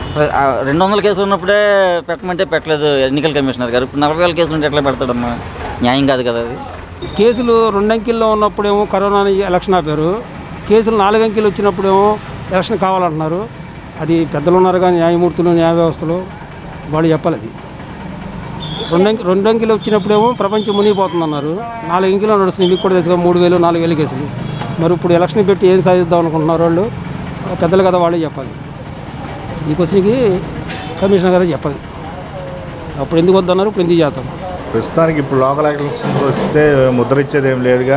ఆ రెండు వందల కేసులు ఉన్నప్పుడే పెట్టమంటే పెట్టలేదు ఎన్నికల కమిషనర్ గారు ఇప్పుడు నలభై వేల కేసులు ఉంటే ఎట్లా పెడతాడమ్మా న్యాయం కాదు కదా అది కేసులు రెండంకెల్లో ఉన్నప్పుడేమో కరోనా ఎలక్షన్ ఆపారు కేసులు నాలుగంకెలు వచ్చినప్పుడేమో ఎలక్షన్ కావాలంటున్నారు అది పెద్దలు ఉన్నారు కానీ న్యాయమూర్తులు న్యాయ వ్యవస్థలు వాళ్ళు చెప్పాలి అది రెండంకి రెండంకెలు వచ్చినప్పుడేమో ప్రపంచం మునిగిపోతుందన్నారు నాలుగు అంకెలు నడుస్తుంది మీకు కూడా తెలుసుగా మూడు వేలు నాలుగు వేలు కేసులు మరి ఇప్పుడు ఎలక్షన్ పెట్టి ఏం సాధిద్దాం అనుకుంటున్నారు వాళ్ళు పెద్దలు కదా వాళ్ళే చెప్పాలి ఈ క్వశ్చన్కి కమిషనర్ గారే చెప్పాలి అప్పుడు ఎందుకు వద్దన్నారు ఇప్పుడు ఎందుకు చేస్తాం ప్రస్తుతానికి ఇప్పుడు లోకల్ ఎలక్షన్స్ వస్తే ముద్ర ఇచ్చేది ఏం లేదుగా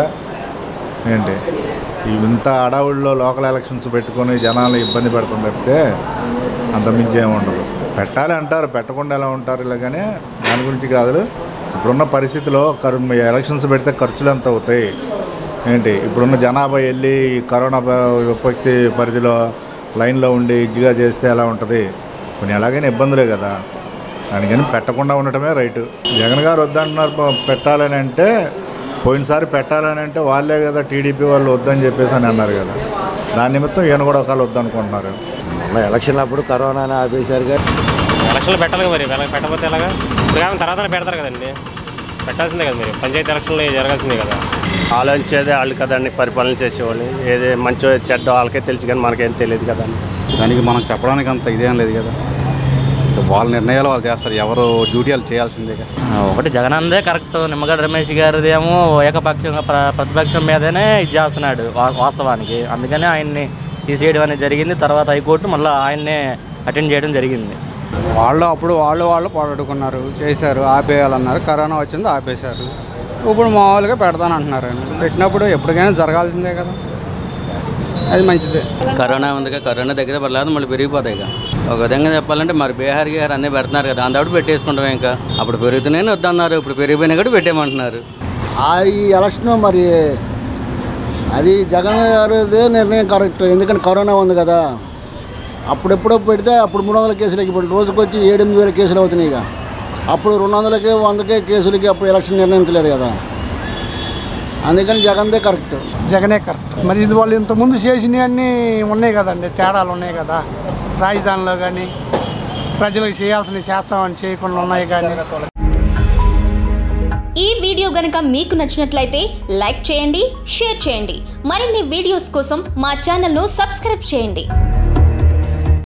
ఏంటి ఈ ఇంత అడవుల్లో లోకల్ ఎలక్షన్స్ పెట్టుకొని జనాలు ఇబ్బంది పెడుతుంది తప్పితే అంత మించి ఏమి ఉండదు పెట్టాలి అంటారు పెట్టకుండా ఎలా ఉంటారు ఇలా కానీ దాని గురించి కాదు ఇప్పుడున్న పరిస్థితిలో కరు ఎలక్షన్స్ పెడితే ఖర్చులు ఎంత అవుతాయి ఏంటి ఇప్పుడున్న జనాభా వెళ్ళి ఈ కరోనా ప- విపత్తి పరిధిలో లైన్లో ఉండి ఇదిగా చేస్తే ఎలా ఉంటుంది కొన్ని ఎలాగైనా ఇబ్బందులే కదా దానికని పెట్టకుండా ఉండటమే రైటు జగన్ గారు వద్దంటున్నారు ప- పెట్టాలని అంటే పోయినసారి పెట్టాలని అంటే వాళ్ళే కదా టీడీపీ వాళ్ళు వద్దని చెప్పేసి అని అన్నారు కదా దాని నిమిత్తం ఈయన కూడా ఒకళ్ళు వద్దనుకుంటున్నారు మొన్న ఎలక్షన్ అప్పుడు కరోనా ఆపేశారుగా ఎలక్షన్లు పెట్టాలి మరి వెల- పెట్టకపోతే ఎలాగా ఇప్పుడు కాదు తర్వాత పెడతారు కదండి పెట్టాల్సిందే కదా మీరు పంచాయతీ ఎలక్షన్లు జరగాల్సిందే కదా ఆలోచించేది వాళ్ళు కదండి పరిపాలన చేసేవాళ్ళు ఏది మంచి చెడ్డ వాళ్ళకే తెలుసు కానీ మనకేం తెలియదు కదండి దానికి మనం చెప్పడానికి అంత ఇదేం లేదు కదా వాళ్ళ నిర్ణయాలు వాళ్ళు చేస్తారు ఎవరు డ్యూటీ వాళ్ళు చేయాల్సిందే కదా ఒకటి జగన్ అందే కరెక్ట్ నిమ్మగడ్డ రమేష్ గారిది ఏమో ఏకపక్షంగా ప్ర- ప్రతిపక్షం మీదనే ఇది చేస్తున్నాడు వా- వాస్తవానికి అందుకనే ఆయన్ని తీసేయడం అనేది జరిగింది తర్వాత హైకోర్టు మళ్ళీ ఆయన్నే అటెండ్ చేయడం జరిగింది వాళ్ళు అప్పుడు వాళ్ళు వాళ్ళు పోరాడుకున్నారు చేశారు ఆపేయాలన్నారు కరోనా వచ్చింది ఆపేశారు ఇప్పుడు మామూలుగా పెడతానంటున్నారు పెట్టినప్పుడు ఎప్పటికైనా జరగాల్సిందే కదా అది మంచిదే కరోనా ఉందిగా కరోనా దగ్గర పడలేదు మళ్ళీ పెరిగిపోతాయి ఇక ఒక విధంగా చెప్పాలంటే మరి బీహార్ గారు అన్నీ పెడుతున్నారు కదా దాని తోటి పెట్టేసుకుంటాం ఇంకా అప్పుడు పెరుగుతున్నాయని వద్దన్నారు ఇప్పుడు పెరిగిపోయినా కూడా పెట్టేయమంటున్నారు ఆ ఈ ఎలక్షన్ మరి అది జగన్ గారిదే నిర్ణయం కరెక్ట్ ఎందుకంటే కరోనా ఉంది కదా అప్పుడెప్పుడో పెడితే అప్పుడు మూడు వందల కేసులకి ఇప్పుడు రోజుకి వచ్చి ఏడెనిమిది వేల కేసులు అవుతున్నాయి ఇక అప్పుడు రెండు వందలకి వందకే కేసులకి అప్పుడు ఎలక్షన్ నిర్ణయించలేదు కదా అందుకని జగన్దే కరెక్ట్ జగనే కరెక్ట్ మరి ఇది వాళ్ళు ఇంతకుముందు చేసినవన్నీ ఉన్నాయి కదండి తేడాలు ఉన్నాయి కదా రాజధానిలో కానీ ప్రజలకు చేయాల్సినవి చేస్తామని చేయకుండా ఉన్నాయి కానీ ఈ వీడియో గనుక మీకు నచ్చినట్లయితే లైక్ చేయండి షేర్ చేయండి మరిన్ని వీడియోస్ కోసం మా ఛానల్ను సబ్స్క్రైబ్ చేయండి